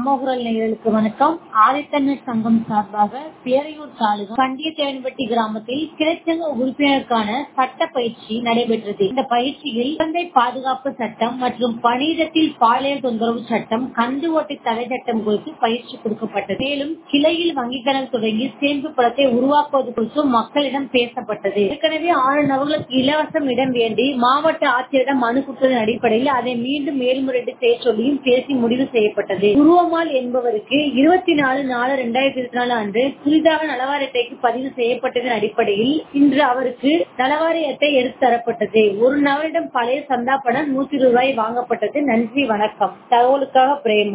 நம்மகுரல் நேயர்களுக்கு வணக்கம் ஆதித்தமிழ் சங்கம் சார்பாக பேரையூர் தாலுகா பண்டியத்தேவன்பட்டி கிராமத்தில் கிளைச்சங்க உறுப்பினருக்கான சட்ட பயிற்சி நடைபெற்றது இந்த பயிற்சியில் குழந்தை பாதுகாப்பு சட்டம் மற்றும் பணியிடத்தில் பாலியல் தொந்தரவு சட்டம் கந்து ஓட்டை தடை சட்டம் குறித்து பயிற்சி கொடுக்கப்பட்டது மேலும் கிளையில் வங்கிக் கணக்கு தொடங்கி சேமிப்பு படத்தை உருவாக்குவது குறித்தும் மக்களிடம் பேசப்பட்டது ஏற்கனவே ஆறு நபர்களுக்கு இலவசம் இடம் வேண்டி மாவட்ட ஆட்சியரிடம் மனு கொடுத்ததன் அடிப்படையில் அதை மீண்டும் மேல்முறையீடு செய்ய சொல்லியும் பேசி முடிவு செய்யப்பட்டது உருவமால் என்பவருக்கு இருபத்தி நாலு நாலு இரண்டாயிரத்தி இருபத்தி நாலு அன்று புதிதாக நலவாரி அட்டைக்கு பதிவு செய்யப்பட்டதன் அடிப்படையில் இன்று அவருக்கு நலவாரி அட்டை எடுத்து தரப்பட்டது ஒரு நபரிடம் பழைய சந்தா பணம் நூத்தி ரூபாய் வாங்கப்பட்டது நன்றி வணக்கம் தகவலுக்காக பிரேமா